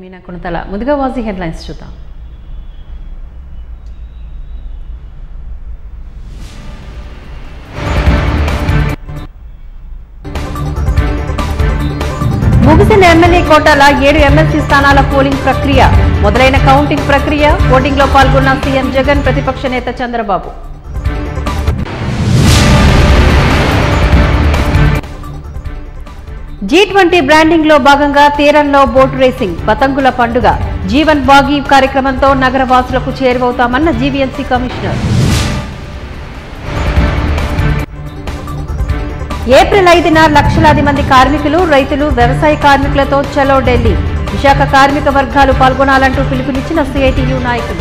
మీనా కొనతల ముందుగా వాజీ హెడ్లైన్స్ చూద్దాం ముగిసిన ఎమ్మెల్యే కోటాల ఏడు ఎమ్మెల్సీ స్థానాల పోలింగ్ ప్రక్రియ మొదలైన కౌంటింగ్ ప్రక్రియ ఓటింగ్ లో పాల్గొన్న సీఎం జగన్ ప్రతిపక్ష నేత చంద్రబాబు జీ ట్వంటీ బ్రాండింగ్ లో భాగంగా తీరంలో బోట్ రేసింగ్ పతంగుల పండుగ జీవన్ బాగి కార్యక్రమంతో నగర వాసులకు చేరువవుతామన్న జీవీఎంసీ కమిషనర్ ఏప్రిల్ ఐదున లక్షలాది మంది కార్మికులు రైతులు వ్యవసాయ కార్మికులతో చలో ఢిల్లీ విశాఖ కార్మిక వర్గాలు పాల్గొనాలంటూ పిలుపునిచ్చిన సిఐటియు నాయకులు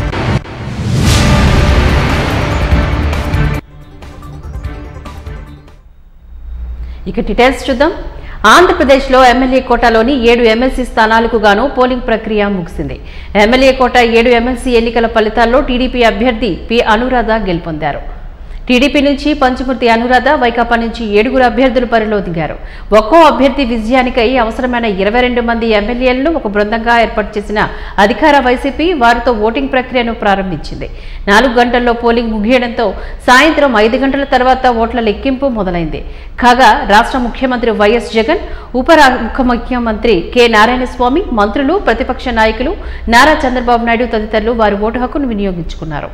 ఇక డీటెయిల్స్ చూద్దాం ఆంధ్రప్రదేశ్లో ఎమ్మెల్యే కోటాలోని ఏడు ఎమ్మెల్సీ స్థానాలకు గాను పోలింగ్ ప్రక్రియ ముగిసింది ఎమ్మెల్యే కోట ఏడు ఎమ్మెల్సీ ఎన్నికల ఫలితాల్లో టీడీపీ అభ్యర్థి పి అనురాధ గెలుపొందారు టీడీపీ నుంచి పంచమూర్తి అనురాధ వైకాపా నుంచి ఏడుగురు అభ్యర్థులు బరిలో దిగారు ఒక్కో అభ్యర్థి విజయానికై అవసరమైన ఇరవై రెండు మంది ఎమ్మెల్యేలను ఒక బృందంగా ఏర్పాటు చేసిన అధికార వైసీపీ వారితో ఓటింగ్ ప్రక్రియను ప్రారంభించింది నాలుగు గంటల్లో పోలింగ్ ముగియడంతో సాయంత్రం ఐదు గంటల తర్వాత ఓట్ల లెక్కింపు మొదలైంది కాగా రాష్ట్ర ముఖ్యమంత్రి వైఎస్ జగన్ ఉప రా- ఉప ముఖ్యమంత్రి కె నారాయణస్వామి మంత్రులు ప్రతిపక్ష నాయకులు నారా చంద్రబాబు నాయుడు తదితరులు వారి ఓటు హక్కును వినియోగించుకున్నారు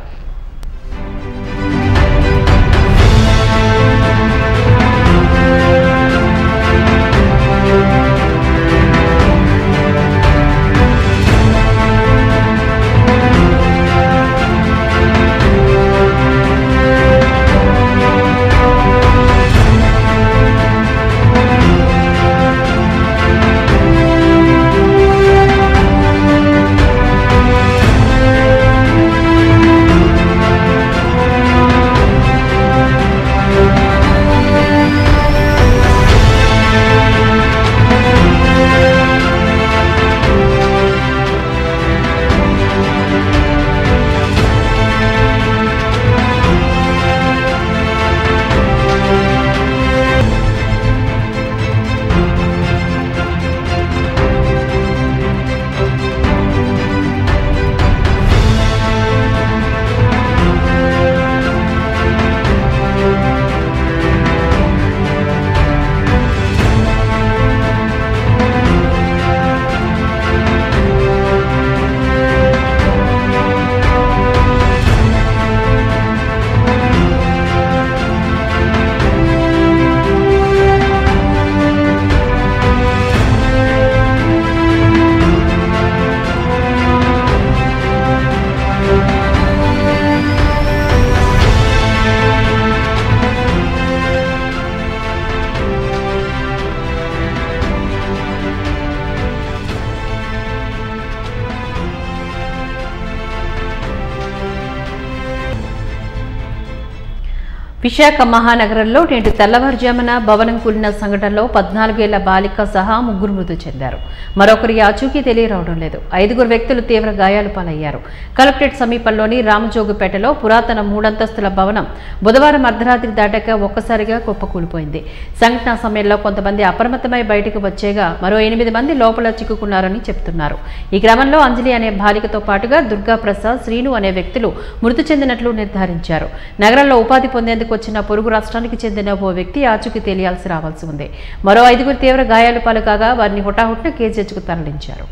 విశాఖ మహానగరంలో నేటి తెల్లవారుజామున భవనం కూలిన సంఘటనలో పద్నాలుగేళ్ల బాలిక సహా ముగ్గురు మృతి చెందారు మరొకరి ఆచూకీ తెలియరావడం లేదు ఐదుగురు వ్యక్తులు తీవ్ర గాయాలు పాలయ్యారు కలెక్టరేట్ సమీపంలోని రామజోగుపేటలో పురాతన మూడంతస్తుల భవనం బుధవారం అర్ధరాత్రి దాటాక ఒక్కసారిగా కుప్పకూలిపోయింది సంఘటన సమయంలో కొంతమంది అప్రమత్తమై బయటకు వచ్చేగా మరో ఎనిమిది మంది లోపల చిక్కుకున్నారని చెబుతున్నారు ఈ క్రమంలో అంజలి అనే బాలికతో పాటుగా దుర్గా ప్రసాద్ శ్రీను అనే వ్యక్తులు మృతి చెందినట్లు నిర్ధారించారు నగరంలో ఉపాధి పొందేందుకు వచ్చిన పొరుగు రాష్ట్రానికి చెందిన ఓ వ్యక్తి ఆచూకీ తెలియాల్సి రావాల్సి ఉంది మరో ఐదుగురు తీవ్ర గాయాలు పాలు కాగా వారిని హుటాహుటిన కేజీహెచ్కు తరలించారు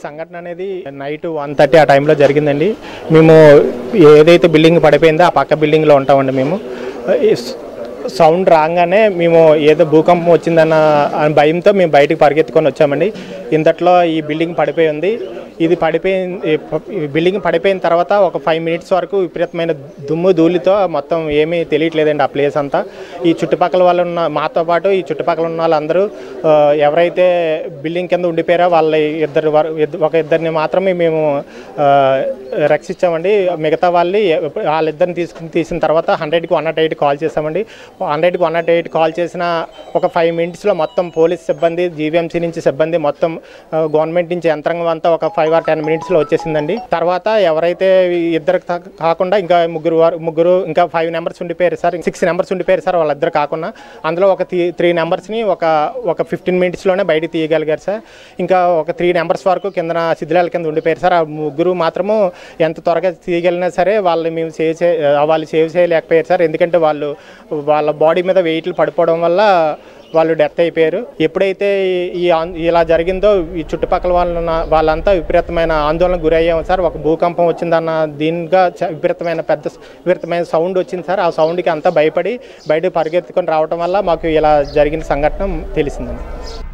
సంఘటన అనేది నైట్ వన్ థర్టీ ఆ టైంలో జరిగిందండి మేము ఏదైతే బిల్డింగ్ పడిపోయిందో ఆ పక్క బిల్డింగ్లో ఉంటామండి మేము ఈ స- సౌండ్ రాగానే మేము ఏదో భూకంపం వచ్చిందన్న అని భయంతో మేము బయటకు పరిగెత్తుకొని వచ్చామండి ఇంతట్లో ఈ బిల్డింగ్ పడిపోయి ఉంది ఇది పడిపోయిన ఈ ప- ఈ బిల్డింగ్ పడిపోయిన తర్వాత ఒక ఫైవ్ మినిట్స్ వరకు విపరీతమైన దుమ్ము ధూళితో మొత్తం ఏమీ తెలియట్లేదండి ఆ ప్లేస్ అంతా ఈ చుట్టుపక్కల వాళ్ళు ఉన్న మాతో పాటు ఈ చుట్టుపక్కల ఉన్న వాళ్ళందరూ ఆ, ఎవరైతే బిల్డింగ్ కింద ఉండిపోయారో వాళ్ళ ఇద్దరు వర- ఇద్ద- ఒక ఇద్దరిని మాత్రమే మేము ఆ, రక్షించామండి మిగతా వాళ్ళని వాళ్ళిద్దరిని తీసుకుని తీసిన తర్వాత హండ్రెడ్కి వన్ నాట్ ఎయిట్ కాల్ చేసామండి హండ్రెడ్కి వన్ నాట్ ఎయిట్ కాల్ చేసిన ఒక ఫైవ్ మినిట్స్లో మొత్తం పోలీస్ సిబ్బంది జీవీఎంసీ నుంచి సిబ్బంది మొత్తం ఆ, గవర్నమెంట్ నుంచి యంత్రాంగం అంతా ఒక ఫైవ్ ఆర్ టెన్ మినిట్స్లో వచ్చేసిందండి తర్వాత ఎవరైతే ఈ ఇద్దరు కా- కాకుండా ఇంకా ముగ్గురు వారు ముగ్గురు ఇంకా ఫైవ్ నెంబర్స్ ఉండిపోయారు సార్ సిక్స్ నెంబర్స్ ఉండిపోయారు సార్ వాళ్ళిద్దరు కాకుండా అందులో ఒక త్రీ నెంబర్స్ని ఒక ఒక ఫిఫ్టీన్ మినిట్స్లోనే బయట తీయగలిగారు సార్ ఇంకా ఒక త్రీ నెంబర్స్ వరకు కింద శిథిలాల కింద ఉండిపోయారు సార్ ఆ ముగ్గురు మాత్రము ఎంత త్వరగా తీయగలిగినా సరే వాళ్ళని మేము సేవ్ చే వాళ్ళు సేవ్ చేయలేకపోయారు సార్ ఎందుకంటే వాళ్ళు వాళ్ళ బాడీ మీద వెయిట్లు పడిపోవడం వల్ల వాళ్ళు డెత్ అయిపోయారు ఎప్పుడైతే ఈ- ఈ ఆన్- ఇలా జరిగిందో ఈ చుట్టుపక్కల వాళ్ళ వాళ్ళంతా విపరీతమైన ఆందోళనకు గురయ్యాము సార్ ఒక భూకంపం వచ్చిందన్న దీనిగా చ- విపరీతమైన పెద్ద స- విపరీతమైన సౌండ్ వచ్చింది సార్ ఆ సౌండ్కి అంతా భయపడి బయట పరిగెత్తుకొని రావడం వల్ల మాకు ఇలా జరిగిన సంఘటన తెలిసిందండి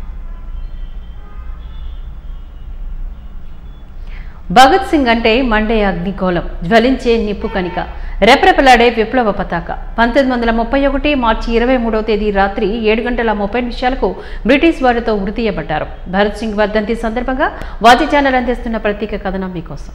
భగత్ సింగ్ అంటే మండే అగ్నికోలం జ్వలించే నిప్పు కనిక రెపరెపలాడే విప్లవ పతాక పంతొమ్మిది వందల ముప్పై ఒకటి మార్చి ఇరవై మూడవ తేదీ రాత్రి ఏడు గంటల ముప్పై నిమిషాలకు బ్రిటిష్ వారితో ఉరితీయబడ్డారు భరత్ సింగ్ వర్ధంతి సందర్భంగా వాజీ ఛానల్ అందిస్తున్న ప్రత్యేక కథనం మీకోసం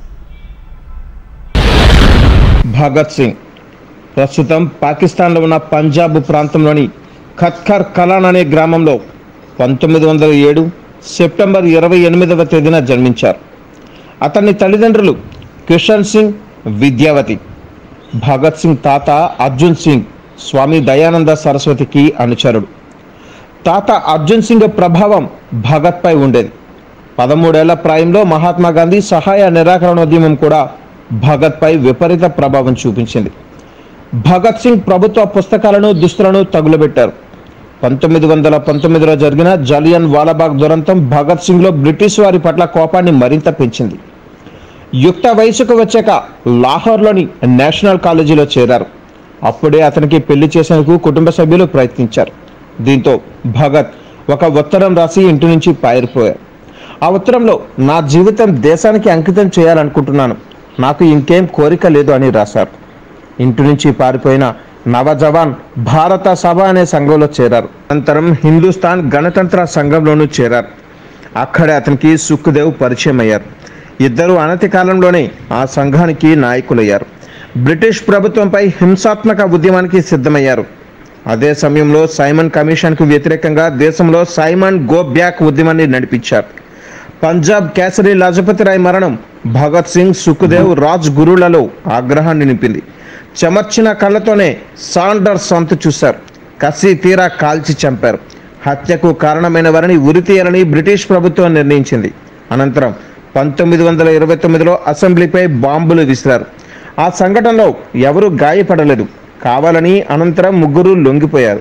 భగత్ సింగ్ ప్రస్తుతం పాకిస్తాన్లో ఉన్న పంజాబ్ ప్రాంతంలోని ఖత్కర్ కలాన్ అనే గ్రామంలో పంతొమ్మిది వందల ఏడు సెప్టెంబర్ ఇరవై ఎనిమిదవ తేదీన జన్మించారు అతని తల్లిదండ్రులు కిషన్ సింగ్ విద్యావతి భగత్ సింగ్ తాత అర్జున్ సింగ్ స్వామి దయానంద సరస్వతికి అనుచరుడు తాత అర్జున్ సింగ్ ప్రభావం భగత్పై ఉండేది పదమూడేళ్ల ప్రాయంలో మహాత్మా గాంధీ సహాయ నిరాకరణోద్యమం కూడా భగత్పై విపరీత ప్రభావం చూపించింది భగత్ సింగ్ ప్రభుత్వ పుస్తకాలను దుస్తులను తగులబెట్టారు పంతొమ్మిది వందల పంతొమ్మిదిలో జరిగిన జలియన్ వాలాబాగ్ దురంతం భగత్ సింగ్లో బ్రిటిష్ వారి పట్ల కోపాన్ని మరింత పెంచింది యుక్త వయసుకు వచ్చాక లాహోర్లోని నేషనల్ కాలేజీలో చేరారు అప్పుడే అతనికి పెళ్లి చేసేందుకు కుటుంబ సభ్యులు ప్రయత్నించారు దీంతో భగత్ ఒక ఉత్తరం రాసి ఇంటి నుంచి పారిపోయారు ఆ ఉత్తరంలో నా జీవితం దేశానికి అంకితం చేయాలనుకుంటున్నాను నాకు ఇంకేం కోరిక లేదు అని రాశారు ఇంటి నుంచి పారిపోయిన నవజవాన్ భారత సభ అనే సంఘంలో చేరారు అనంతరం హిందుస్థాన్ గణతంత్ర సంఘంలోనూ చేరారు అక్కడే అతనికి సుఖ్దేవ్ పరిచయం అయ్యారు ఇద్దరు అనతి కాలంలోనే ఆ సంఘానికి నాయకులయ్యారు బ్రిటిష్ ప్రభుత్వంపై హింసాత్మక ఉద్యమానికి సిద్ధమయ్యారు అదే సమయంలో సైమన్ కమిషన్కు వ్యతిరేకంగా దేశంలో సైమన్ గో బ్యాక్ ఉద్యమాన్ని నడిపించారు పంజాబ్ కేసరి లజపతి రాయ్ మరణం భగత్ సింగ్ సుఖ్దేవ్ రాజ్ గురులలో ఆగ్రహాన్ని నింపింది చెమర్చిన కళ్ళతోనే సాండర్ సొంత చూశారు కసి తీరా కాల్చి చంపారు హత్యకు కారణమైన వారిని ఉరితీయాలని బ్రిటిష్ ప్రభుత్వం నిర్ణయించింది అనంతరం పంతొమ్మిది వందల ఇరవై తొమ్మిదిలో అసెంబ్లీపై బాంబులు విసిరారు ఆ సంఘటనలో ఎవరూ గాయపడలేదు కావాలని అనంతరం ముగ్గురు లొంగిపోయారు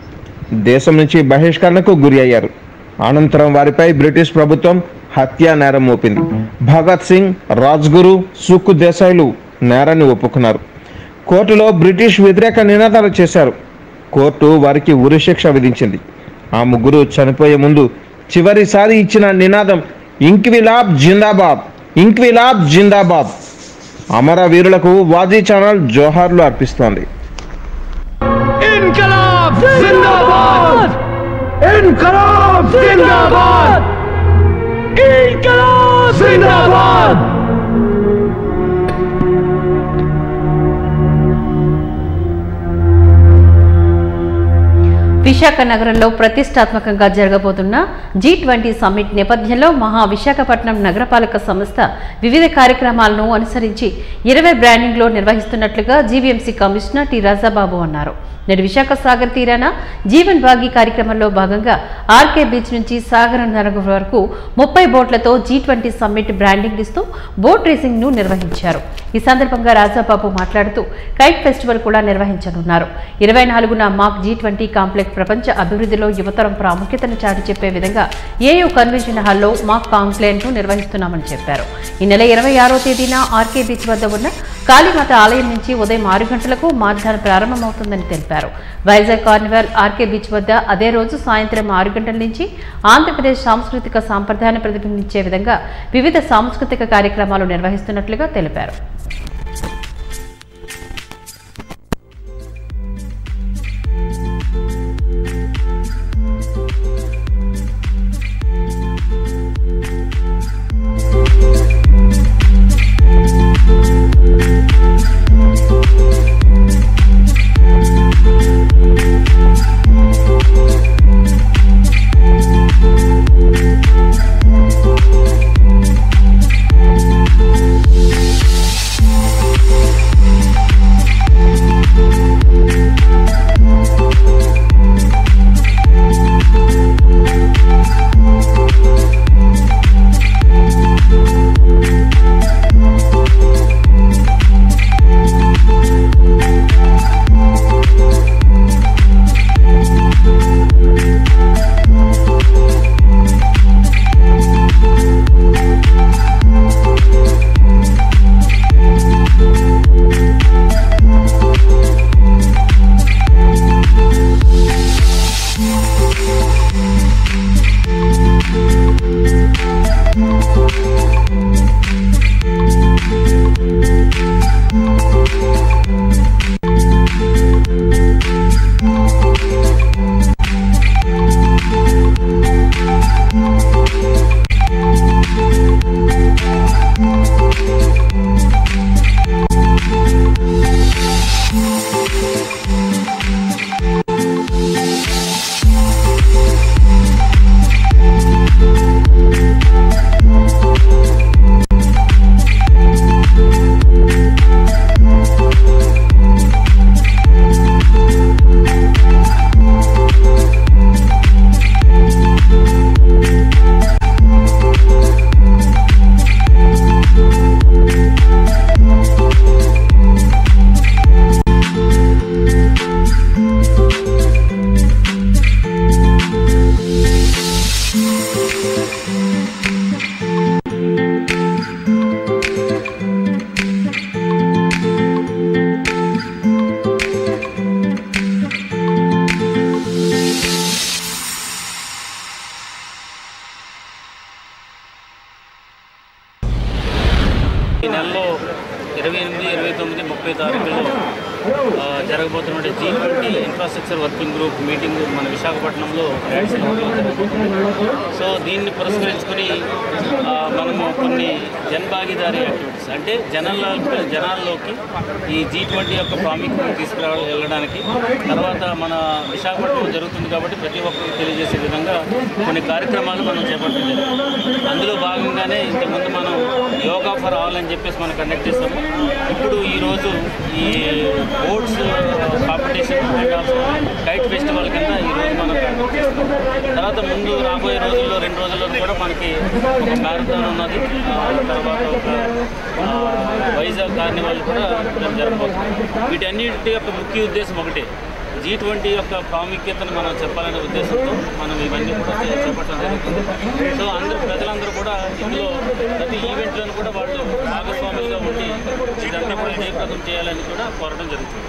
దేశం నుంచి బహిష్కరణకు గురి అయ్యారు అనంతరం వారిపై బ్రిటిష్ ప్రభుత్వం హత్యా నేరం మోపింది భగత్ సింగ్ రాజ్గురు సుఖ్ దేశాయ్లు నేరాన్ని ఒప్పుకున్నారు కోర్టులో బ్రిటిష్ వ్యతిరేక నినాదాలు చేశారు కోర్టు వారికి ఉరిశిక్ష విధించింది ఆ ముగ్గురు చనిపోయే ముందు చివరిసారి ఇచ్చిన నినాదం ఇంక్విలాబ్ జిందాబాద్ ఇంక్విలాబ్ జిందాబాద్ అమరవీరులకు వాజీ ఛానల్ జోహార్లు అర్పిస్తోంది इनकलाब जिंदाबाद इनकलाब जिंदाबाद इनकलाब जिंदाबाद విశాఖ నగరంలో ప్రతిష్టాత్మకంగా జరగబోతున్న జీ ట్వంటీ సమ్మిట్ నేపథ్యంలో మహా విశాఖపట్నం నగరపాలక సంస్థ వివిధ కార్యక్రమాలను అనుసరించి ఇరవై బ్రాండింగ్లో నిర్వహిస్తున్నట్లుగా జీవీఎంసీ కమిషనర్ టి రాజాబాబు అన్నారు నేడు విశాఖ సాగర్ తీరాన జీవన్ భాగి కార్యక్రమంలో భాగంగా ఆర్కే బీచ్ నుంచి సాగర్ నగర్ వరకు ముప్పై బోట్లతో జీ ట్వంటీ సమ్మిట్ బ్రాండింగ్ ఇస్తూ బోట్ రేసింగ్ ను నిర్వహించారు ఈ సందర్భంగా రాజాబాబు మాట్లాడుతూ కైట్ ఫెస్టివల్ కూడా నిర్వహించనున్నారు ఇరవై నాలుగున మాక్ జీ ట్వంటీ కాంప్లెక్స్ ప్రపంచ అభివృద్ధిలో యువతరం ప్రాముఖ్యతను చాటి చెప్పే విధంగా ఏయూ కన్వెన్షన్ హాల్లో మాక్ కాంక్లేవ్ ను నిర్వహిస్తున్నామని చెప్పారు ఈ నెల ఇరవై ఆరో తేదీన ఆర్కే బీచ్ వద్ద ఉన్న కాళీమాత ఆలయం నుంచి ఉదయం ఆరు గంటలకు మార్గాన్ని ప్రారంభమవుతుందని తెలిపారు వైజాగ్ కార్నివాల్ ఆర్కే బీచ్ వద్ద అదే రోజు సాయంత్రం ఆరు గంటల నుంచి ఆంధ్రప్రదేశ్ సాంస్కృతిక సాంప్రదాయాన్ని ప్రతిబింబించే విధంగా వివిధ సాంస్కృతిక కార్యక్రమాలు నిర్వహిస్తున్నట్లుగా తెలిపారు ఈ నెలలో ఇరవై ఎనిమిది ఇరవై తొమ్మిది ముప్పై తారీఖుల్లో ఆ, జరగబోతున్న G twenty infrastructure working group meeting మన విశాఖపట్నంలో ర్యాడ్సన్ హోటల్లో జరగబోతుంది సో దీన్ని పురస్కరించుకొని ఆ, మనము కొన్ని జన్ భాగీదారీ యాక్టివిటీస్ అంటే జనాల జనాల్లోకి ఈ జీ ట్వంటీ యొక్క ప్రాముఖ్యతను తీసుకురా వెళ్ళడానికి తర్వాత మన విశాఖపట్నంలో జరుగుతుంది కాబట్టి ప్రతి ఒక్కరికి తెలియజేసే విధంగా కొన్ని కార్యక్రమాలు మనం చేపట్టడం జరిగింది అందులో భాగంగానే ఇంతకుముందు మనం యోగా ఫర్ ఆల్ అని చెప్పేసి మనం కండక్ట్ చేస్తాము ఇప్పుడు ఈరోజు ఈ boats competition and also kite festival కింద ఈరోజు మనం కండక్ట్ చేస్తాం తర్వాత ముందు రాబోయే రోజుల్లో రెండు రోజుల్లో కూడా మనకి ఒక మ్యారథాన్ ఉన్నది ఆ, తర్వాత ఒక ఆ, వైజాగ్ కార్నివాల్ కూడా జరగబోతుంది వీటన్నిటి యొక్క ముఖ్య ఉద్దేశం ఒకటే జీ ట్వంటీ యొక్క ప్రాముఖ్యతను మనం చెప్పాలనే ఉద్దేశంతో మనం ఇవన్నీ కూడా చే- చేపట్టడం జరుగుతుంది సో అందరూ ప్రజలందరూ కూడా ఇందులో ప్రతి ఈవెంట్లను కూడా వాళ్ళు భాగస్వాములుగా ఉండి ఇదంతా కూడా జయప్రదం చేయాలని కూడా కోరడం జరుగుతుంది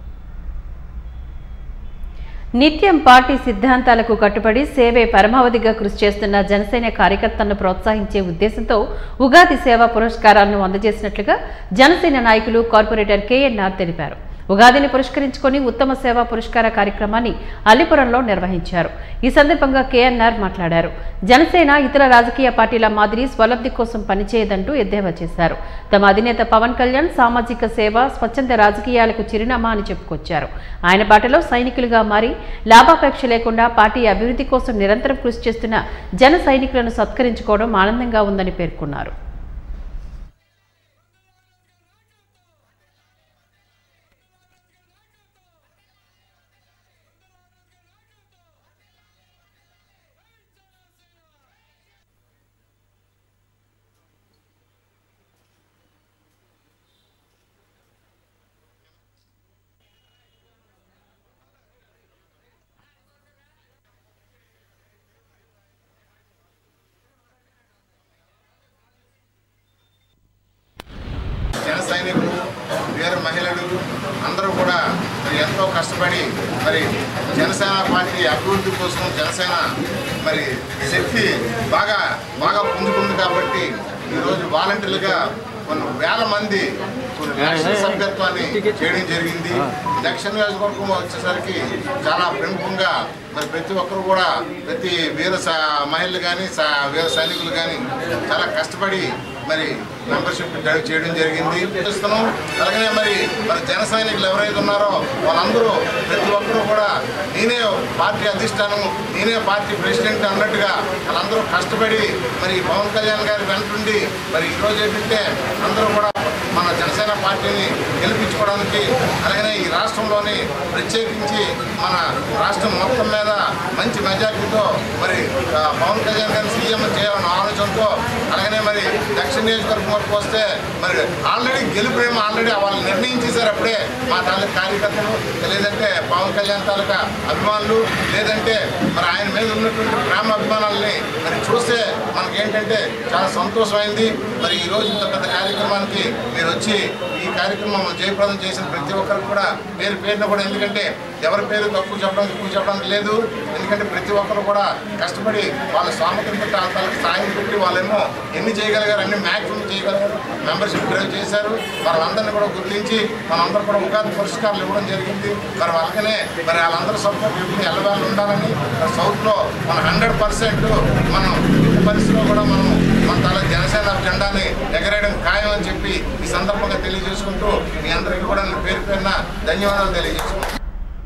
నిత్యం పార్టీ సిద్ధాంతాలకు కట్టుబడి సేవే పరమావధిగా కృషి చేస్తున్న జనసేన కార్యకర్తలను ప్రోత్సహించే ఉద్దేశంతో ఉగాది సేవా పురస్కారాలను అందజేసినట్లుగా జనసేన నాయకులు కార్పొరేటర్ కేఎన్ఆర్ తెలిపారు ఉగాదిని పురస్కరించుకొని ఉత్తమ సేవా పురస్కార కార్యక్రమాన్ని అల్లిపురంలో నిర్వహించారు ఈ సందర్భంగా కేఎన్ఆర్ మాట్లాడారు జనసేన ఇతర రాజకీయ పార్టీల మాదిరి స్వలబ్ధి కోసం పనిచేయదంటూ ఎద్దేవా చేశారు తమ అధినేత పవన్ కళ్యాణ్ సామాజిక సేవ స్వచ్ఛంద రాజకీయాలకు చిరునామా అని చెప్పుకొచ్చారు ఆయన బాటలో సైనికులుగా మారి లాభాపేక్ష లేకుండా పార్టీ అభివృద్ధి కోసం నిరంతరం కృషి చేస్తున్న జన సైనికులను సత్కరించుకోవడం ఆనందంగా ఉందని పేర్కొన్నారు కష్టపడి మరి జనసేన పార్టీ అభివృద్ధి కోసం జనసేన మరి శక్తి బాగా బాగా పుంజుకుంది కాబట్టి ఈరోజు వాలంటీర్లుగా కొన్ని వేల మంది కొన్ని లక్షల సభ్యత్వాన్ని చేయడం జరిగింది దక్షిణ నియోజకవర్గం వచ్చేసరికి చాలా ప్రముఖంగా మరి ప్రతి ఒక్కరు కూడా ప్రతి వీర స- మహిళలు కానీ వీర సైనికులు కానీ చాలా కష్టపడి మరి మెంబర్షిప్ చేయడం జరిగింది చూస్తున్నాం అలాగనే మరి మరి జన సైనికులు ఎవరైతే ఉన్నారో వాళ్ళందరూ ప్రతి ఒక్కరూ కూడా నేనే పార్టీ అధిష్టానం నేనే పార్టీ ప్రెసిడెంట్ అన్నట్టుగా వాళ్ళందరూ కష్టపడి మరి పవన్ కళ్యాణ్ గారి వెంటుండి మరి ఈరోజు ఏంటంటే అందరూ కూడా మన జనసేన పార్టీని గెలిపించుకోవడానికి అలాగనే ఈ రాష్ట్రంలోని ప్రత్యేకించి మన రాష్ట్రం మొత్తం మీద మంచి మెజార్టీతో మరి ఆ, పవన్ కళ్యాణ్ గారిని సీఎం చేయాలన్న ఆలోచనతో అలాగనే మరి దక్షిణ నియోజకవర్గం వరకు వస్తే మరి ఆల్రెడీ గెలుపురేమో ఆల్రెడీ వాళ్ళు నిర్ణయించేశారు అప్పుడే మా తాలూకా కార్యకర్తలు లేదంటే పవన్ కళ్యాణ్ తాలూకా అభిమానులు లేదంటే మరి ఆయన మీద ఉన్నటువంటి ప్రేమ అభిమానాలని మరి చూస్తే మనకేంటంటే చాలా సంతోషమైంది మరి ఈ రోజు ఇంత పెద్ద కార్యక్రమానికి మీరు వచ్చి ఈ కార్యక్రమం జయప్రదం చేసిన ప్రతి ఒక్కరికి కూడా పేరు పేరున కూడా ఎందుకంటే ఎవరి పేరు తక్కువ చెప్పడం ఎక్కువ చెప్పడానికి లేదు ఎందుకంటే ప్రతి ఒక్కరు కూడా కష్టపడి వాళ్ళ సామగ్రి పెట్టి వాళ్ళకి సాయం పెట్టి వాళ్ళేమో ఎన్ని చేయగలిగారు అన్ని మ్యాక్సిమం చేయగలిగారు మెంబర్షిప్ డ్రైవ్ చేశారు వాళ్ళందరినీ కూడా గుర్తించి మనందరూ కూడా ఉగాది పురస్కారాలు ఇవ్వడం జరిగింది మరి వాళ్ళకనే మరి వాళ్ళందరూ సపోర్ట్ ఎప్పుడు ఎల్లవేళ ఉండాలని మరి సౌత్లో మన హండ్రెడ్ పర్సెంట్ మనం ఎట్టి పరిస్థితిలో కూడా మనం మన తల జనసేన జెండాని ఎగరేయడం ఖాయం అని చెప్పి ఈ సందర్భంగా తెలియజేసుకుంటూ మీ అందరికీ కూడా నేను పేరు పేరున ధన్యవాదాలు తెలియజేసుకుంటాను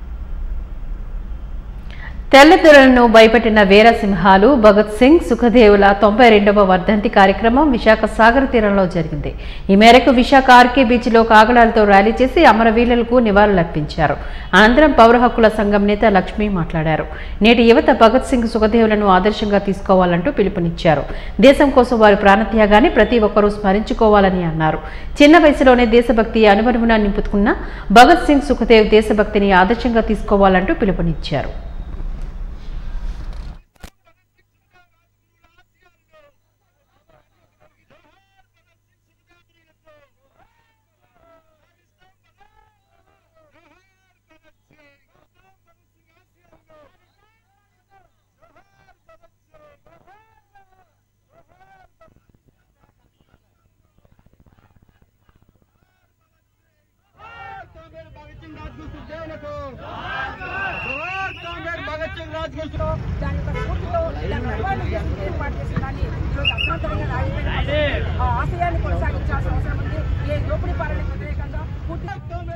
తెల్లదొరలను భయపెట్టిన వీరసింహాలు భగత్ సింగ్ సుఖదేవుల తొంభై రెండవ వర్ధంతి కార్యక్రమం విశాఖ సాగర తీరంలో జరిగింది ఈ మేరకు విశాఖ ఆర్కే బీచ్లో కాగడాలతో ర్యాలీ చేసి అమరవీరులకు నివాళులర్పించారు అనంతరం పౌర హక్కుల సంఘం నేత లక్ష్మి మాట్లాడారు నేటి యువత భగత్ సింగ్ సుఖదేవులను ఆదర్శంగా తీసుకోవాలంటూ పిలుపునిచ్చారు దేశం కోసం వారి ప్రాణత్యాగాన్ని ప్రతి ఒక్కరూ స్మరించుకోవాలని అన్నారు చిన్న వయసులోనే దేశభక్తి అనువనువున నింపుకున్న భగత్ సింగ్ సుఖదేవ్ దేశభక్తిని ఆదర్శంగా తీసుకోవాలంటూ పిలుపునిచ్చారు దాని యొక్క స్ఫూర్తితో ఇలా గర్వాన్ని చేసి ఏర్పాటు చేసిన దాన్ని ఈరోజు అర్థవంతంగా రాజకీయ ఆ ఆశయాన్ని కొనసాగించాల్సిన అవసరం ఉంది ఏ దోపిడీ పాలనకు వ్యతిరేకంగా పూర్తిగా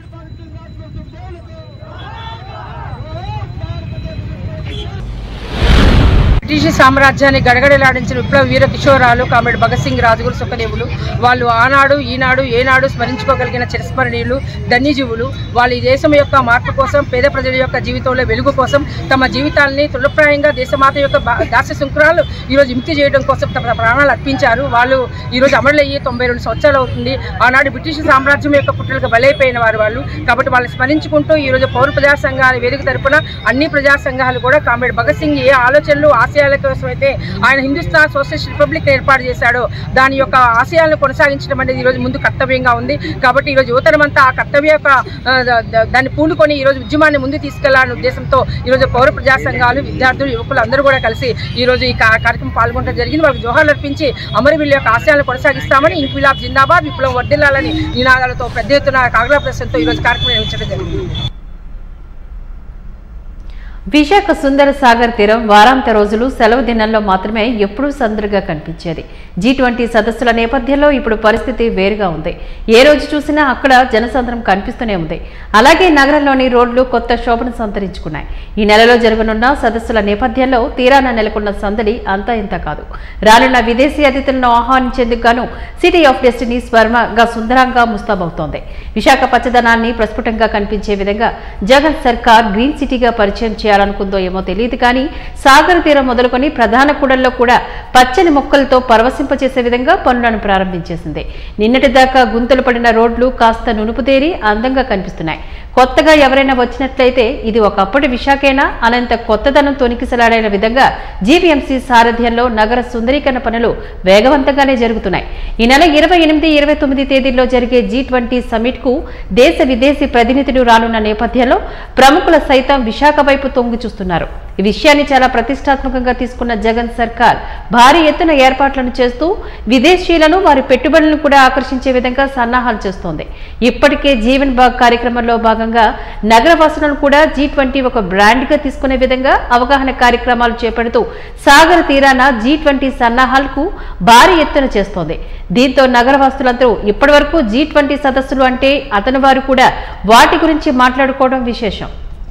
బ్రిటిష్ సామ్రాజ్యాన్ని గడగడలాడించిన విప్లవ వీర కిషోరాలు కామెడ్ భగత్ సింగ్ రాజుగురు సుఖదేవులు వాళ్ళు ఆనాడు ఈనాడు ఏనాడు స్మరించుకోగలిగిన చిరస్మరణీయులు ధన్యజీవులు వాళ్ళు ఈ దేశం యొక్క మార్పు కోసం పేద ప్రజల యొక్క జీవితంలో వెలుగు కోసం తమ జీవితాలని తృణప్రాయంగా దేశమాత యొక్క బా- దాస్య శృంఖలాలు ఈరోజు విముక్తి చేయడం కోసం తమ ప్రాణాలు అర్పించారు వాళ్ళు ఈరోజు అమరులయ్యి తొంభై రెండు సంవత్సరాలు అవుతుంది ఆనాడు బ్రిటిష్ సామ్రాజ్యం యొక్క పుట్టులకు బలైపోయిన వారు వాళ్ళు కాబట్టి వాళ్ళు స్మరించుకుంటూ ఈరోజు పౌర ప్రజా సంఘాల వేదిక తరపున అన్ని ప్రజా సంఘాలు కూడా కామ్రేడ్ భగత్ సింగ్ ఏ ఆలోచనలు ఆశయాల కోసం అయితే ఆయన హిందుస్థాన్ సోషలిస్ట్ రిపబ్లిక్ ఏర్పాటు చేశాడో దాని యొక్క ఆశయాలను కొనసాగించడం అనేది ఈరోజు ముందు కర్తవ్యంగా ఉంది కాబట్టి ఈరోజు యువతరం అంతా ఆ కర్తవ్య యొక్క ఆ, ద- ద- దాన్ని పూనుకొని ఈరోజు ఉద్యమాన్ని ముందు తీసుకెళ్లాలనే ఉద్దేశంతో ఈరోజు పౌర ప్రజా సంఘాలు విద్యార్థులు యువకులు అందరూ కూడా కలిసి ఈరోజు ఈ కా- కార్యక్రమం పాల్గొనడం జరిగింది వాళ్ళకి జోహార్లు అర్పించి అమరవీళ్ళ యొక్క ఆశయాలను కొనసాగిస్తామని ఇంక్విలాబ్ జిందాబాద్ విప్లవం వర్దిల్లాలని నినాదాలతో పెద్ద ఎత్తున కాగలా ప్రశ్నతో ఈరోజు కార్యక్రమం నిర్వహించడం జరిగింది విశాఖ సుందర సాగర్ తీరం వారాంత రోజులు సెలవు దినాల్లో మాత్రమే ఎప్పుడూ సందడిగా కనిపించేది జీ ట్వంటీ సదస్సుల నేపథ్యంలో ఇప్పుడు పరిస్థితి వేరుగా ఉంది ఏ రోజు చూసినా అక్కడ జనసంద్రం కనిపిస్తూనే ఉంది అలాగే నగరంలోని రోడ్లు కొత్త శోభను సంతరించుకున్నాయి ఈ నెలలో జరగనున్న సదస్సుల నేపథ్యంలో తీరాన నెలకొన్న సందడి అంతా ఇంత కాదు రానున్న విదేశీ అతిథులను ఆహ్వానించేందుకు గాను సిటీ ఆఫ్ డెస్టినీ స్వర్మగా సుందరంగా ముస్తాబవుతోంది విశాఖ పచ్చదనాన్ని ప్రస్ఫుటంగా కనిపించే విధంగా జగన్ సర్కార్ గ్రీన్ సిటీగా పరిచయం చేయాలి చేయాలనుకుందో ఏమో తెలియదు కానీ సాగర తీరం మొదలుకొని ప్రధాన కూడల్లో కూడా పచ్చని మొక్కలతో పరవశింపచేసే విధంగా పనులను ప్రారంభించేసింది నిన్నటి దాకా గుంతలు పడిన రోడ్లు కాస్త నునుపుతేరి అందంగా కనిపిస్తున్నాయి కొత్తగా ఎవరైనా వచ్చినట్లయితే ఇది ఒకప్పటి విశాఖేనా అనంత కొత్తదనం తొనికిసలాడైన విధంగా జీవీఎంసీ సారథ్యంలో నగర సుందరీకరణ పనులు వేగవంతంగానే జరుగుతున్నాయి ఈ నెల ఇరవై ఎనిమిది ఇరవై తొమ్మిది తేదీల్లో జరిగే జీ ట్వంటీ సమ్మిట్ కు దేశ విదేశీ ప్రతినిధులు రానున్న నేపథ్యంలో ప్రముఖుల సైతం విశాఖ వైపు తొంగి చూస్తున్నారు ఈ విషయాన్ని చాలా ప్రతిష్టాత్మకంగా తీసుకున్న జగన్ సర్కార్ భారీ ఎత్తున ఏర్పాట్లను చేస్తూ విదేశీయులను వారి పెట్టుబడులను కూడా ఆకర్షించే విధంగా సన్నాహాలు చేస్తోంది ఇప్పటికే జీవన్ బాగ్ కార్యక్రమంలో భాగంగా నగరవాసులను కూడా జీ ట్వంటీ ఒక బ్రాండ్ గా తీసుకునే విధంగా అవగాహన కార్యక్రమాలు చేపడుతూ సాగర తీరాన జీ ట్వంటీ సన్నాహాలకు భారీ ఎత్తున చేస్తోంది దీంతో నగరవాసులందరూ ఇప్పటివరకు జీ ట్వంటీ సదస్సులు అంటే అతని వారు కూడా వాటి గురించి మాట్లాడుకోవడం విశేషం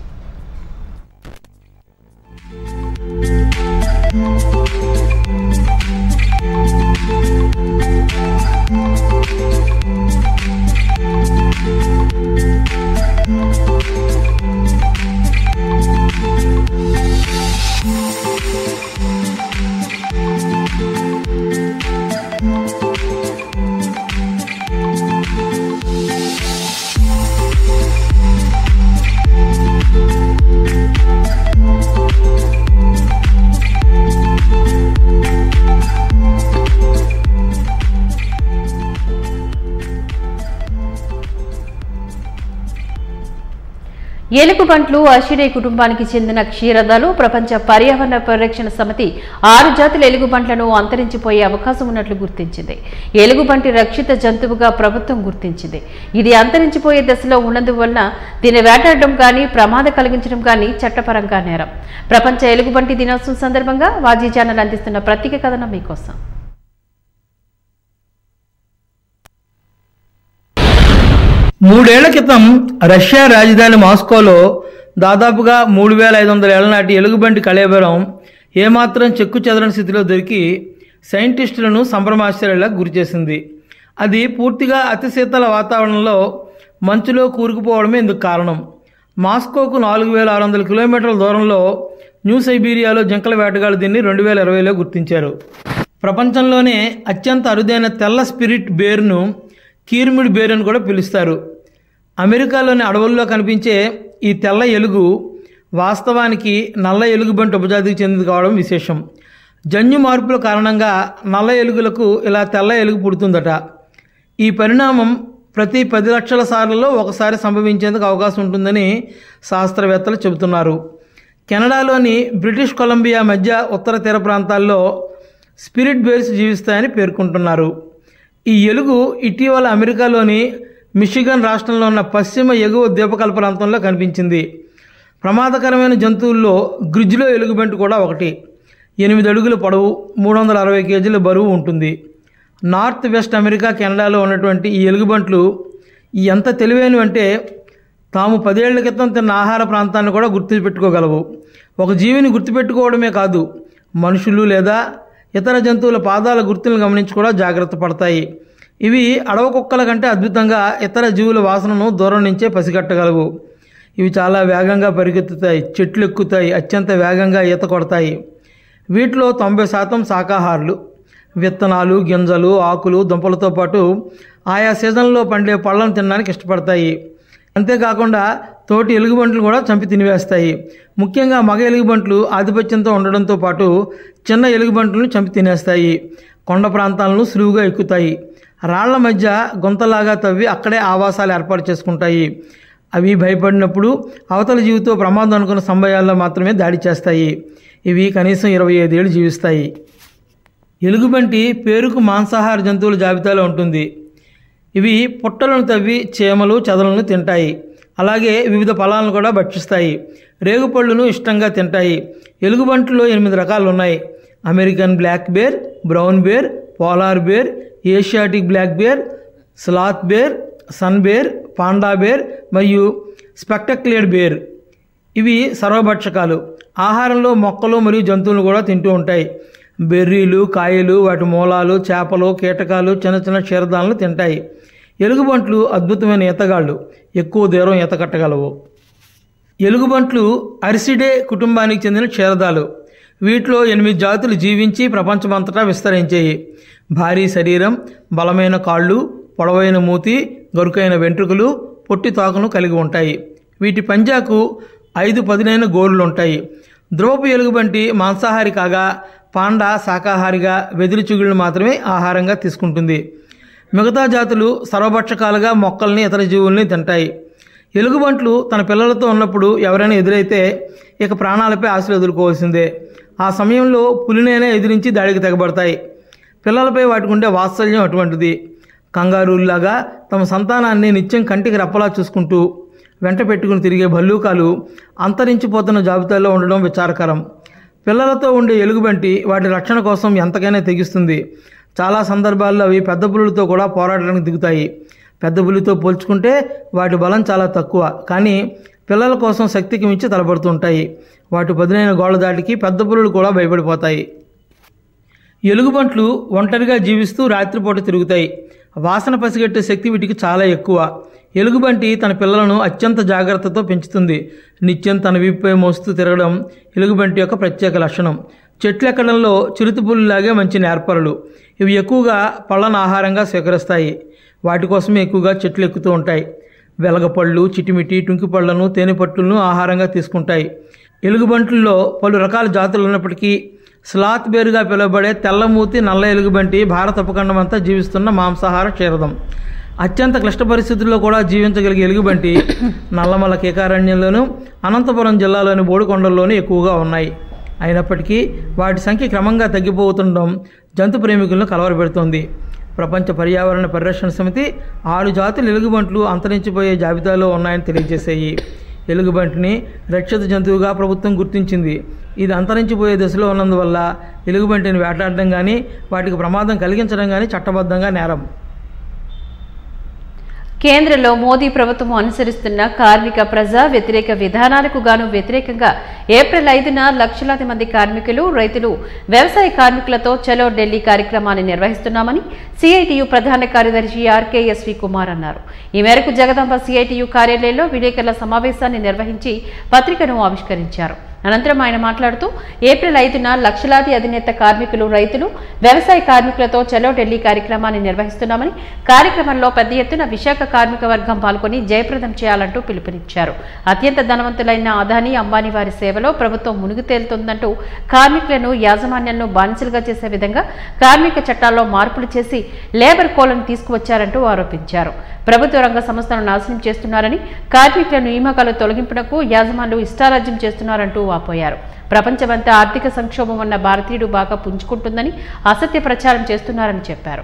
ఎలుగుబంట్లు అషిడే కుటుంబానికి చెందిన క్షీరదాలు ప్రపంచ పర్యావరణ పరిరక్షణ సమితి ఆరు జాతుల ఎలుగుబంట్లను అంతరించిపోయే అవకాశం ఉన్నట్లు గుర్తించింది ఎలుగుబంటి రక్షిత జంతువుగా ప్రభుత్వం గుర్తించింది ఇది అంతరించిపోయే దశలో ఉన్నందువలన దీన్ని వేటాడడం కానీ ప్రమాదం కలిగించడం కానీ చట్టపరంగా నేరం ప్రపంచ ఎలుగుబంటి దినోత్సవం సందర్భంగా వాజీ ఛానల్ అందిస్తున్న ప్రత్యేక కథనం మీకోసం మూడేళ్ల క్రితం రష్యా రాజధాని మాస్కోలో దాదాపుగా మూడు వేల ఐదు వందల ఏళ్ల నాటి ఎలుగుబంటి కళేబరం ఏమాత్రం చెక్కు చెదరని స్థితిలో దొరికి సైంటిస్టులను సంభ్రమాశ్చర్యాలకు గురిచేసింది అది పూర్తిగా అతి శీతల వాతావరణంలో మంచులో కూరుకుపోవడమే ఇందుకు కారణం మాస్కోకు నాలుగు వేల ఆరు వందల కిలోమీటర్ల దూరంలో న్యూ సైబీరియాలో జింకల వేటగాళ్ళు దీన్ని రెండు వేల ఇరవైలో గుర్తించారు ప్రపంచంలోనే అత్యంత అరుదైన తెల్ల స్పిరిట్ బేర్ను కీర్మిడ్ బేర్ అని కూడా పిలుస్తారు అమెరికాలోని అడవుల్లో కనిపించే ఈ తెల్ల ఎలుగు వాస్తవానికి నల్ల ఎలుగుబంటి ఉపజాతికి చెందింది కావడం విశేషం జన్యు మార్పుల కారణంగా నల్ల ఎలుగులకు ఇలా తెల్ల ఎలుగు పుడుతుందట ఈ పరిణామం ప్రతి పది లక్షల సార్లలో ఒకసారి సంభవించేందుకు అవకాశం ఉంటుందని శాస్త్రవేత్తలు చెబుతున్నారు కెనడాలోని బ్రిటిష్ కొలంబియా మధ్య ఉత్తర తీర ప్రాంతాల్లో స్పిరిట్ బేర్స్ జీవిస్తాయని పేర్కొంటున్నారు ఈ ఎలుగు ఇటీవల అమెరికాలోని మిషిగన్ రాష్ట్రంలో ఉన్న పశ్చిమ ఎగువ ద్వీపకల్ప ప్రాంతంలో కనిపించింది ప్రమాదకరమైన జంతువుల్లో గ్రిజ్లో ఎలుగుబంటి కూడా ఒకటి ఎనిమిది అడుగుల పొడవు మూడు వందల అరవై కేజీల బరువు ఉంటుంది నార్త్ వెస్ట్ అమెరికా కెనడాలో ఉన్నటువంటి ఈ ఎలుగుబంట్లు ఎంత తెలివైనవి అంటే తాము పదేళ్ల క్రితం తిన్న ఆహార ప్రాంతాన్ని కూడా గుర్తుపెట్టుకోగలవు ఒక జీవిని గుర్తుపెట్టుకోవడమే కాదు మనుషులు లేదా ఇతర జంతువుల పాదాల గుర్తులను గమనించి కూడా జాగ్రత్త పడతాయి ఇవి అడవ కుక్కల కంటే అద్భుతంగా ఇతర జీవుల వాసనను దూరం నుంచే పసిగట్టగలవు ఇవి చాలా వేగంగా పరిగెత్తుతాయి చెట్లు ఎక్కుతాయి అత్యంత వేగంగా ఈత కొడతాయి వీటిలో తొంభై శాతం శాకాహారులు విత్తనాలు గింజలు ఆకులు దుంపలతో పాటు ఆయా సీజన్లో పండే పళ్ళను తినడానికి ఇష్టపడతాయి అంతేకాకుండా తోటి ఎలుగుబంట్లు కూడా చంపి తినివేస్తాయి ముఖ్యంగా మగ ఎలుగుబంట్లు ఆధిపత్యంతో ఉండడంతో పాటు చిన్న ఎలుగుబంట్లను చంపి తినేస్తాయి కొండ ప్రాంతాలను సులువుగా ఎక్కుతాయి రాళ్ల మధ్య గుంతలాగా తవ్వి అక్కడే ఆవాసాలు ఏర్పాటు చేసుకుంటాయి అవి భయపడినప్పుడు అవతల జీవితో ప్రమాదం అనుకున్న సమయాల్లో మాత్రమే దాడి చేస్తాయి ఇవి కనీసం ఇరవై ఐదేళ్ళు జీవిస్తాయి ఎలుగుబంటి పేరుకు మాంసాహార జంతువుల జాబితాలో ఉంటుంది ఇవి పుట్టలను తవ్వి చీమలు చెదలను తింటాయి అలాగే వివిధ ఫలాలను కూడా భక్షిస్తాయి రేగుపళ్ళును ఇష్టంగా తింటాయి ఎలుగుబంట్లో ఎనిమిది రకాలు ఉన్నాయి American black bear brown bear polar bear Asiatic black bear sloth bear sun bear panda bear మరియు స్పెక్టక్లేడ్ బేర్ ఇవి సర్వభక్షకాలు ఆహారంలో మొక్కలు మరియు జంతువులు కూడా తింటూ ఉంటాయి బెర్రీలు కాయలు వాటి మూలాలు చేపలు కీటకాలు చిన్న చిన్న క్షీరదాలను తింటాయి ఎలుగుబంట్లు అద్భుతమైన ఈతగాళ్ళు ఎక్కువ దూరం ఈత కట్టగలవు ఎలుగుబంట్లు అరిసిడే కుటుంబానికి చెందిన క్షీరదాలు వీటిలో ఎనిమిది జాతులు జీవించి ప్రపంచమంతటా విస్తరించాయి భారీ శరీరం బలమైన కాళ్ళు పొడవైన మూతి గరుకైన వెంట్రుకలు పొట్టి తోకను కలిగి ఉంటాయి వీటి పంజాకు ఐదు పదునైన గోర్లు ఉంటాయి ధ్రువపు ఎలుగుబంటి మాంసాహారి కాగా పాండా శాకాహారిగా వెదిలి చిగుళ్ళు మాత్రమే ఆహారంగా తీసుకుంటుంది మిగతా జాతులు సర్వభక్షకాలుగా మొక్కల్ని ఇతర జీవుల్ని తింటాయి ఎలుగుబంట్లు తన పిల్లలతో ఉన్నప్పుడు ఎవరైనా ఎదురైతే ఇక ప్రాణాలపై ఆశలు ఎదుర్కోవాల్సిందే ఆ సమయంలో పులినైనా ఎదిరించి దాడికి తెగబడతాయి పిల్లలపై వాటికి ఉండే వాత్సల్యం అటువంటిది కంగారుల్లాగా తమ సంతానాన్ని నిత్యం కంటికి రెప్పలా చూసుకుంటూ వెంట పెట్టుకుని తిరిగే భల్లూకాలు అంతరించిపోతున్న జాబితాలో ఉండడం విచారకరం పిల్లలతో ఉండే ఎలుగుబంటి వాటి రక్షణ కోసం ఎంతకైనా తెగిస్తుంది చాలా సందర్భాల్లో అవి పెద్ద పులులతో కూడా పోరాడడానికి దిగుతాయి పెద్ద పులితో పోల్చుకుంటే వాటి బలం చాలా తక్కువ కానీ పిల్లల కోసం శక్తికి మించి తలపడుతుంటాయి వాటి పదునైన గోళ్ళ దాటికి పెద్ద పులులు కూడా భయపడిపోతాయి ఎలుగుబంట్లు ఒంటరిగా జీవిస్తూ రాత్రిపూట తిరుగుతాయి వాసన పసిగట్టే శక్తి వీటికి చాలా ఎక్కువ ఎలుగుబంటి తన పిల్లలను అత్యంత జాగ్రత్తతో పెంచుతుంది నిత్యం తన వీపుపై మోస్తూ తిరగడం ఎలుగుబంటి యొక్క ప్రత్యేక లక్షణం చెట్లు ఎక్కడంలో చిరుతుపుల్లాగే మంచి నేర్పరులు ఇవి ఎక్కువగా పళ్ళను ఆహారంగా స్వీకరిస్తాయి వాటి కోసమే ఎక్కువగా చెట్లు ఎక్కుతూ ఉంటాయి వెలగపళ్ళు చిటిమిటి టుంకి పళ్ళను తేనె పట్టులను ఆహారంగా తీసుకుంటాయి ఎలుగుబంట్లలో పలు రకాల జాతులు ఉన్నప్పటికీ స్లాత్ బేరుగా పిలువబడే తెల్లమూతి నల్ల ఎలుగుబంటి భారత ఉపఖండం అంతా జీవిస్తున్న మాంసాహార క్షీరదం అత్యంత క్లిష్ట పరిస్థితుల్లో కూడా జీవించగలిగే ఎలుగుబంటి నల్లమల కేకారణ్యంలోను అనంతపురం జిల్లాలోని బోడికొండల్లోనూ ఎక్కువగా ఉన్నాయి అయినప్పటికీ వాటి సంఖ్య క్రమంగా తగ్గిపోతుండడం జంతు ప్రేమికులను కలవరపెడుతోంది ప్రపంచ పర్యావరణ పరిరక్షణ సమితి ఆరు జాతుల ఎలుగుబంట్లు అంతరించిపోయే జాబితాలో ఉన్నాయని తెలియజేశాయి ఎలుగుబంటిని రక్షిత జంతువుగా ప్రభుత్వం గుర్తించింది ఇది అంతరించిపోయే దశలో ఉన్నందువల్ల ఎలుగుబంటిని వేటాడడం కానీ వాటికి ప్రమాదం కలిగించడం కానీ చట్టబద్ధంగా నేరం కేంద్రంలో మోదీ ప్రభుత్వం అనుసరిస్తున్న కార్మిక ప్రజా వ్యతిరేక విధానాలకు గాను వ్యతిరేకంగా ఏప్రిల్ ఐదున లక్షలాది మంది కార్మికులు రైతులు వ్యవసాయ కార్మికులతో చలో ఢిల్లీ కార్యక్రమాన్ని నిర్వహిస్తున్నామని సిఐటియు ప్రధాన కార్యదర్శి ఆర్కేఎస్వి కుమార్ అన్నారు ఈ మేరకు జగదాంబ సిఐటియు కార్యాలయంలో విలేకరుల సమావేశాన్ని నిర్వహించి పత్రికను ఆవిష్కరించారు అనంతరం ఆయన మాట్లాడుతూ ఏప్రిల్ ఐదున లక్షలాది అధినేత కార్మికులు రైతులు వ్యవసాయ కార్మికులతో చలో ఢిల్లీ కార్యక్రమాన్ని నిర్వహిస్తున్నామని కార్యక్రమంలో పెద్ద ఎత్తున విశాఖ కార్మిక వర్గం పాల్గొని జయప్రదం చేయాలంటూ పిలుపునిచ్చారు అత్యంత ధనవంతులైన అదానీ అంబానీ వారి సేవలో ప్రభుత్వం మునిగి తేలుతుందంటూ కార్మికులను యాజమాన్యాలను బానిసలుగా చేసే విధంగా కార్మిక చట్టాల్లో మార్పులు చేసి లేబర్ కోలను తీసుకువచ్చారంటూ ఆరోపించారు ప్రభుత్వ రంగ సంస్థలను నాశనం చేస్తున్నారని కార్మికుల నియామకాలు తొలగింపునకు యాజమాన్లు ఇష్టారాజ్యం చేస్తున్నారంటూ వాపోయారు ప్రపంచమంతా ఆర్థిక సంక్షోభం ఉన్న భారతీయుడు బాగా పుంజుకుంటుందని అసత్య ప్రచారం చేస్తున్నారని చెప్పారు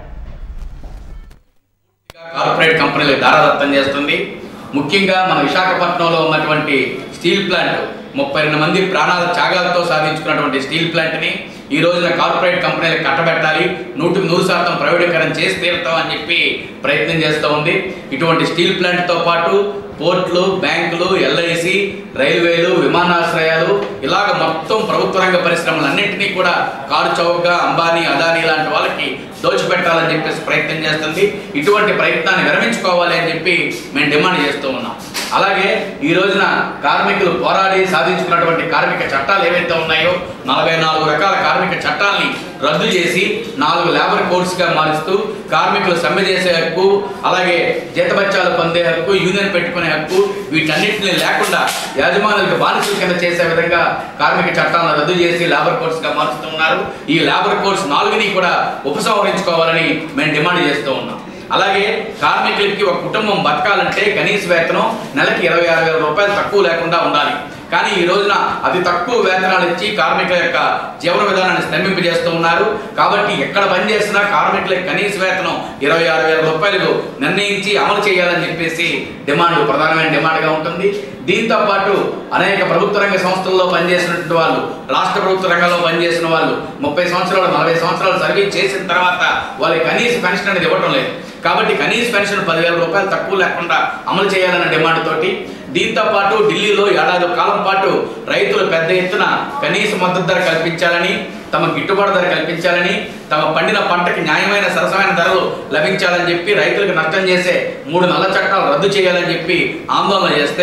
కార్పొరేట్ కంపెనీలకు దారాదత్తం చేస్తుంది ముఖ్యంగా మన విశాఖపట్నంలో ఉన్నటువంటి స్టీల్ ప్లాంట్ ముప్పై రెండు మంది ప్రాణాల త్యాగాలతో సాధించుకున్నటువంటి స్టీల్ ప్లాంట్ని ఈ రోజున కార్పొరేట్ కంపెనీలకు కట్టబెట్టాలి నూటికి నూరు శాతం ప్రైవేటీకరణ చేసి తీరుతాం అని చెప్పి ప్రయత్నం చేస్తూ ఉంది ఇటువంటి స్టీల్ ప్లాంట్తో పాటు పోర్ట్లు బ్యాంకులు ఎల్ఐసి రైల్వేలు విమానాశ్రయాలు ఇలాగ మొత్తం ప్రభుత్వ రంగ పరిశ్రమలన్నింటినీ కూడా కారు చౌకగా అంబానీ అదానీ లాంటి వాళ్ళకి దోచిపెట్టాలని చెప్పేసి ప్రయత్నం చేస్తుంది ఇటువంటి ప్రయత్నాన్ని విరమించుకోవాలి అని చెప్పి మేము డిమాండ్ చేస్తూ ఉన్నాం అలాగే ఈ రోజున కార్మికులు పోరాడి సాధించుకున్నటువంటి కార్మిక చట్టాలు ఏవైతే ఉన్నాయో నలభై నాలుగు రకాల కార్మిక చట్టాలని రద్దు చేసి నాలుగు లేబర్ కోడ్స్గా మారుస్తూ కార్మికులు సమ్మె చేసే హక్కు అలాగే జీతబత్యాలు పొందే హక్కు యూనియన్ పెట్టుకునే హక్కు వీటన్నిటిని లేకుండా యాజమానులకు బానిసల కింద చేసే విధంగా కార్మిక చట్టాలను రద్దు చేసి లేబర్ కోడ్స్గా మారుస్తున్నారు ఈ లేబర్ కోడ్స్ నాలుగుని కూడా ఉపసంహరించుకోవాలని మేము డిమాండ్ చేస్తూ ఉన్నాం అలాగే కార్మికులకి ఒక కుటుంబం బతకాలంటే కనీస వేతనం నెలకి ఇరవై ఆరు వేల రూపాయలు తక్కువ లేకుండా ఉండాలి కానీ ఈ రోజున అతి తక్కువ వేతనాలు ఇచ్చి కార్మికుల యొక్క జీవన విధానాన్ని స్తంభింపజేస్తూ ఉన్నారు కాబట్టి ఎక్కడ పనిచేసినా కార్మికులకు కనీస వేతనం ఇరవై ఆరు వేల రూపాయలు నిర్ణయించి అమలు చేయాలని చెప్పేసి డిమాండ్ ప్రధానమైన డిమాండ్గా ఉంటుంది దీంతో పాటు అనేక ప్రభుత్వ రంగ సంస్థల్లో పనిచేసినటువంటి వాళ్ళు రాష్ట్ర ప్రభుత్వ రంగంలో పనిచేసిన వాళ్ళు ముప్పై సంవత్సరాలు నలభై సంవత్సరాలు సర్వీస్ చేసిన తర్వాత వాళ్ళకి కనీస పెన్షన్ అనేది ఇవ్వటం లేదు కాబట్టి కనీస పెన్షన్ పదివేల రూపాయలు తక్కువ లేకుండా అమలు చేయాలన్న డిమాండ్ తోటి దీంతో పాటు ఢిల్లీలో ఏడాది కాలం పాటు రైతులు పెద్ద ఎత్తున కనీస మద్దతు ధర కల్పించాలని తమ గిట్టుబాటు ధర కల్పించాలని తమ పండిన పంటకి న్యాయమైన సరసమైన ధరలు లభించాలని చెప్పి రైతులకు నష్టం చేసే మూడు నల్ల చట్టాలు రద్దు చేయాలని చెప్పి ఆందోళన చేస్తే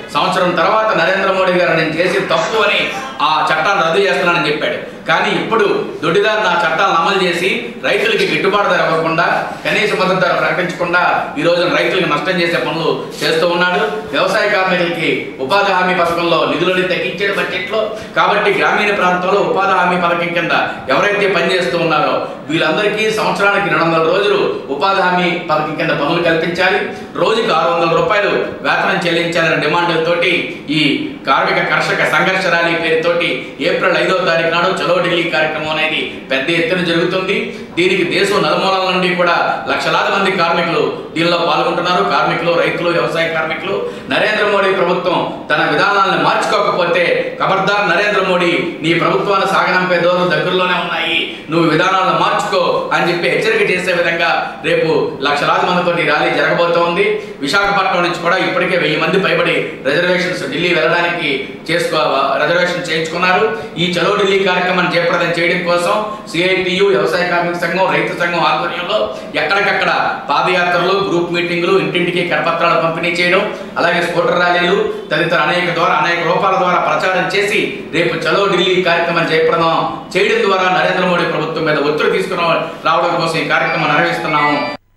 సంవత్సరం తర్వాత నరేంద్ర మోడీ గారు నేను చేసి తప్పు అని ఆ చట్టాన్ని రద్దు చేస్తున్నానని చెప్పాడు కానీ ఇప్పుడు దొడ్డిదారు నా చట్టాలను అమలు చేసి రైతులకి గిట్టుబాటు ధర ఇవ్వకుండా కనీస మద్దతు ధర ప్రకటించకుండా ఈ రోజున రైతులకు నష్టం చేసే పనులు చేస్తూ ఉన్నాడు వ్యవసాయ కార్మికులకి ఉపాధి హామీ పథకంలో నిధులని తగ్గించాడు బడ్జెట్లో కాబట్టి గ్రామీణ ప్రాంతంలో ఉపాధి హామీ పథకం కింద ఎవరైతే పనిచేస్తూ ఉన్నారో వీళ్ళందరికీ సంవత్సరానికి రెండు వందల రోజులు ఉపాధి హామీ పథకం కింద పనులు కల్పించాలి రోజుకు ఆరు వందల రూపాయలు వేతనం చెల్లించాలనే డిమాండ్లతోటి ఈ కార్మిక కర్షక సంఘర్ష ర్యాలీ పేరుతోటి ఏప్రిల్ ఐదో తారీఖు నాడు చలో ఢిల్లీ కార్యక్రమం అనేది పెద్ద ఎత్తున జరుగుతుంది దీనికి దేశం నలుమూలల నుండి కూడా లక్షలాది మంది కార్మికులు దీనిలో పాల్గొంటున్నారు కార్మికులు రైతులు వ్యవసాయ కార్మికులు నరేంద్ర మోడీ ప్రభుత్వం తన విధానాలను మార్చుకోకపోతే ఖబర్దార్ నరేంద్ర మోడీ నీ ప్రభుత్వాన్ని సాగనంపే దూరం దగ్గరలోనే ఉన్నాయి నువ్వు విధానాలను మార్చుకో అని చెప్పి హెచ్చరిక చేసే విధంగా రేపు లక్షలాది మందితో ఈ ర్యాలీ జరగబోతోంది విశాఖపట్నం నుంచి కూడా ఇప్పటికే వెయ్యి మంది పైబడి రిజర్వేషన్స్ ఢిల్లీ వెళ్ళడానికి చేసుకో రిజర్వేషన్ చేయించుకున్నారు ఈ చలో ఢిల్లీ కార్యక్రమాన్ని జయప్రదం చేయడం కోసం సిఐటియు వ్యవసాయ కార్మిక సంఘం రైతు సంఘం ఆధ్వర్యంలో ఎక్కడికక్కడ పాదయాత్రలు గ్రూప్ మీటింగులు ఇంటింటికి కరపత్రాలు పంపిణీ చేయడం అలాగే స్కూటర్ ర్యాలీలు తదితర అనేక ద్వారా అనేక రూపాల ద్వారా ప్రచారం చేసి రేపు చలో ఢిల్లీ కార్యక్రమం జయప్రదం చేయడం ద్వారా నరేంద్ర మోడీ ప్రభుత్వం మీద ఒత్తిడి తీసుకుని రావడం కోసం ఈ కార్యక్రమం నిర్వహిస్తున్నాము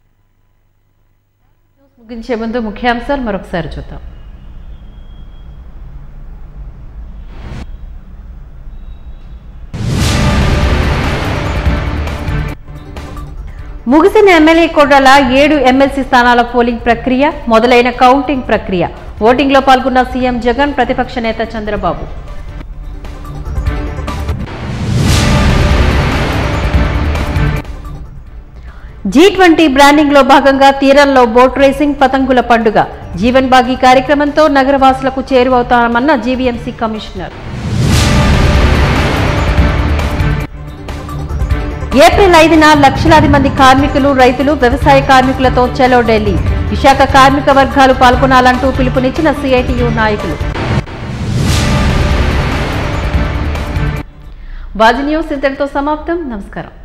ముగించే ముందు ముఖ్యాంశాలు మరొకసారి చూద్దాం ముగిసిన ఎమ్మెల్యే కోడల ఏడు ఎమ్మెల్సీ స్థానాల పోలింగ్ ప్రక్రియ మొదలైన కౌంటింగ్ ప్రక్రియ ఓటింగ్లో పాల్గొన్న సీఎం జగన్ ప్రతిపక్ష నేత చంద్రబాబు జీ ట్వంటీ బ్రాండింగ్ లో భాగంగా తీరంలో బోట్ రేసింగ్ పతంగుల పండుగ జీవన్ బాగి కార్యక్రమంతో నగరవాసులకు చేరువవుతామన్న జీవీఎంసీ కమిషనర్ ఏప్రిల్ ఐదున లక్షలాది మంది కార్మికులు రైతులు వ్యవసాయ కార్మికులతో చలో ఢిల్లీ విశాఖ కార్మిక వర్గాలు పాల్గొనాలంటూ పిలుపునిచ్చిన సిఐటియు నాయకులు వాజి న్యూస్ ఇంతటితో సమాప్తం నమస్కారం